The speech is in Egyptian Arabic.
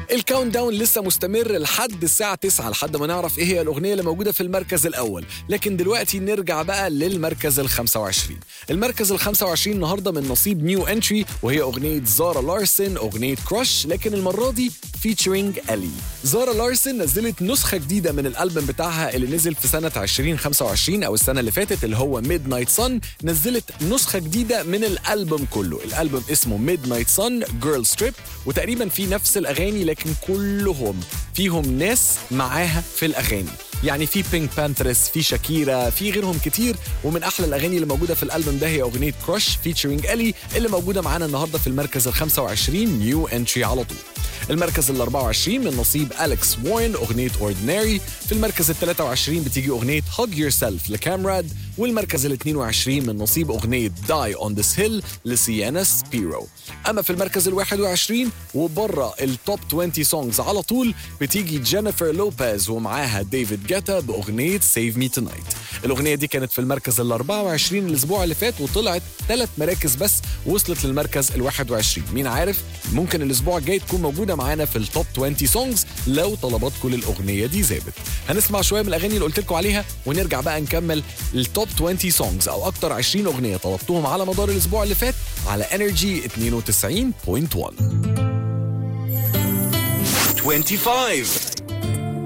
الكاونت داون لسه مستمر لحد الساعة 9 لحد ما نعرف ايه هي الأغنية اللي موجودة في المركز الأول، لكن دلوقتي نرجع بقى للمركز ال 25. المركز ال 25 النهارده من نصيب نيو انتري وهي أغنية زارا لارسن أغنية كراش لكن المرة دي فيتشرينج ألي. زارا لارسن نزلت نسخة جديدة من الألبوم بتاعها اللي نزل في سنة 2025 أو السنة اللي فاتت اللي هو ميد نايت سان، نزلت نسخة جديدة من الألبوم كله، الألبوم اسمه ميد نايت سان جيرل ستريب وتقريبا في نفس الأغاني لكن كلهم فيهم ناس معاها في الأغاني. يعني في بينك بانثرس في شاكيرا في غيرهم كتير ومن احلى الاغاني اللي موجوده في الالبوم ده هي اغنيه كراش فيتشرينج الي اللي موجوده معانا النهارده في المركز ال 25 نيو انتري على طول المركز ال 24 من نصيب أليكس وارن أغنية Ordinary في المركز ال 23 بتيجي أغنية Hug Yourself لكامراد والمركز ال 22 من نصيب أغنية Die on This Hill لسيانا سبيرو أما في المركز ال 21 وبره التوب 20 سونجز على طول بتيجي جينيفر لوبيز ومعاها ديفيد جاتا بأغنية Save Me Tonight الأغنية دي كانت في المركز ال 24 الأسبوع اللي فات وطلعت ثلاث مراكز بس وصلت للمركز ال 21 مين عارف ممكن الأسبوع الجاي تكون موجودة معانا في التوب 20 سونجز لو طلباتكم للأغنية دي زادت هنسمع شوية من الأغاني اللي قلت لكم عليها ونرجع بقى نكمل التوب 20 سونجز أو أكتر 20 أغنية طلبتوهم على مدار الأسبوع اللي فات على انرجي 92.1 25